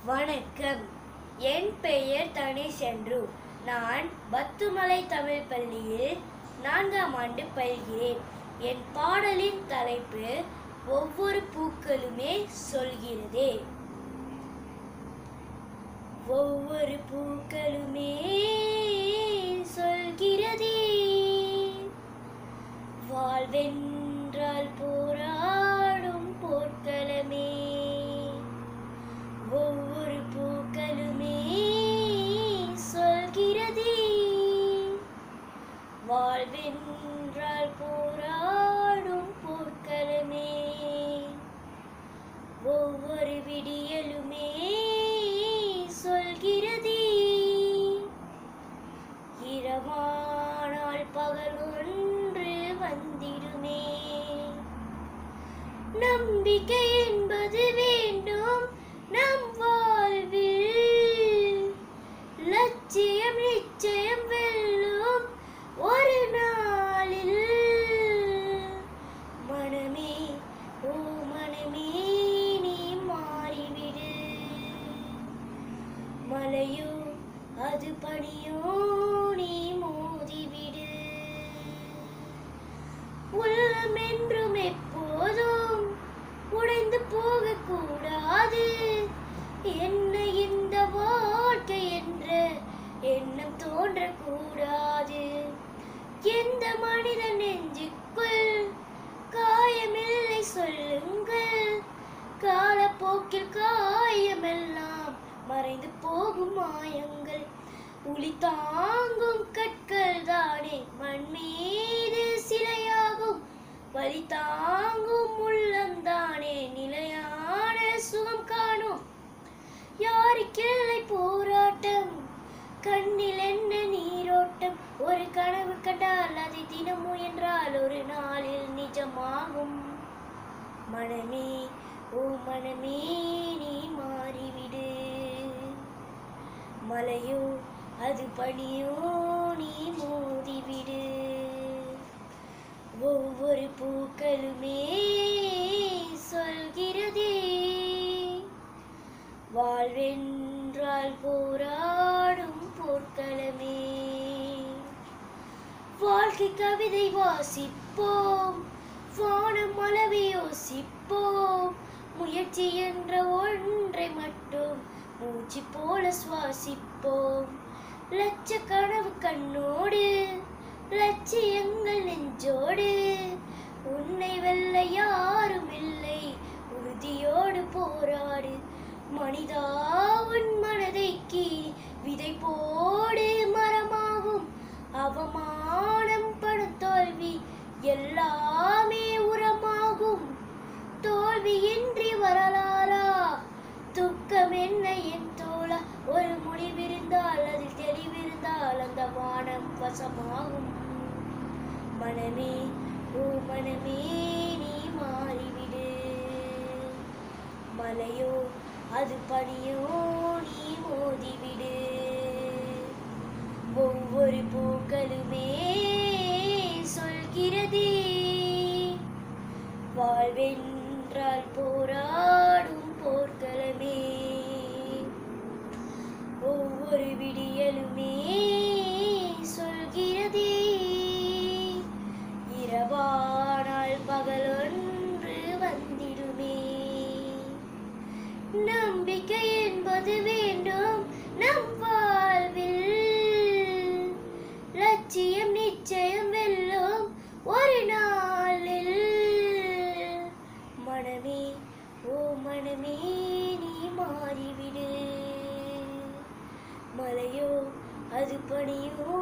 வணக்கம் என் பெயர் தனேஷென்று நான் பத்துமலை தமிழ் பள்ளியில் நான்காம் ஆண்டு பயில்கிறேன் என் பாடலின் தலைப்பு ஒவ்வொரு பூக்களுமே சொல்கிறதே ஒவ்வொரு பூக்களுமே சொல்கிறதே வாழ்வென்றால் போராடும் போர்க்களமே ஒவ்வொரு பூக்களுமே சொல்கிறதே வாழ்வென்றால் போராடும் போர்க்களமே ஒவ்வொரு விடியலுமே சொல்கிறதே இரவானால் பகல் ஒன்று வந்திடுமே நம்பிக்கை என்பது வேண்டும் நம் வாழ்வில் லட்சியம் நிச்சயம் வெல்லும் ஒரு நாளில் மனமே ஓ மனமே நீ மாறிவிடு மலையோ அது பனியோ நீ மோதிவிடு உள்ளம் என்றும் எப்போதும் உடைந்து போகக்கூடாது என்ன இந்த வாழ்க்கை என்ற எண்ணம் தோன்றக்கூடாது எந்த மனிதன் நெஞ்சுக்குள் காயமில்லை சொல்லுங்கள் காலப்போக்கில் காயமெல்லாம் மறைந்து போகும் மாயங்கள் உளி தாங்கும் கற்கள் தானே மண் மீது சிலையாகும் வலி தாங்கும் உள்ளம் தானே நிலையான சுகம் காணும் யாருக்கில்லை போராட்டம் கண்ணில் என்ன நீரோட்டம் ஒரு கனவு கண்டால் அதை தினமும் என்றால் ஒரு நாளில் நிஜமாகும் மனமே ஓ மனமே நீ மாறிவிடு மலையோ அது பனியோ நீ மோதிவிடு ஒவ்வொரு பூக்களுமே சொல்கிறதே வாழ்வென்றால் போராடும் போர்க்களமே வாழ்க்கை கவிதை வாசிப்போம் வானம் அளவை யோசிப்போம் முயற்சி என்ற ஒன்றை மட்டும் மூச்சு போல சுவாசிப்போம் லட்ச கனவு கண்ணோடு லட்சியங்கள் நெஞ்சோடு உன்னை வெல்ல யாரும் இல்லை உறுதியோடு போராடு மனிதா உன் மனதை கீறி விதை போடு மரமாகும் அவமானம் படுத்தோல்வி எல்லாமே உரமாகும் தோல்வியின்றி வரலாறா துக்கம் என்ன என் தோழா ஒரு முடிவிருந்தால் அதில் தெளிவிருந்தால் அந்த வானம் வசமாகும் மனமே ஓ மனமே நீ மாறிவிடு மலையோ அது பனியோ நீ மோதிவிடு ஒவ்வொரு பூக்களுமே சொல்கிறதே வாழ்வென்றால் போராடும் போர்க்களமே ஒவ்வொரு விடியலுமே சொல்கிறதே இரவானால் பகலொன்று வந்திடுமே நம்பிக்கை என்பது வேண்டும் நம் வாழ்வில் லட்சியம் நிச்சயம் வெல்லும் ஒரு நாளில் மனமே ஓ மனமே நீ மாறிவிடு மலையோ அது பனியோ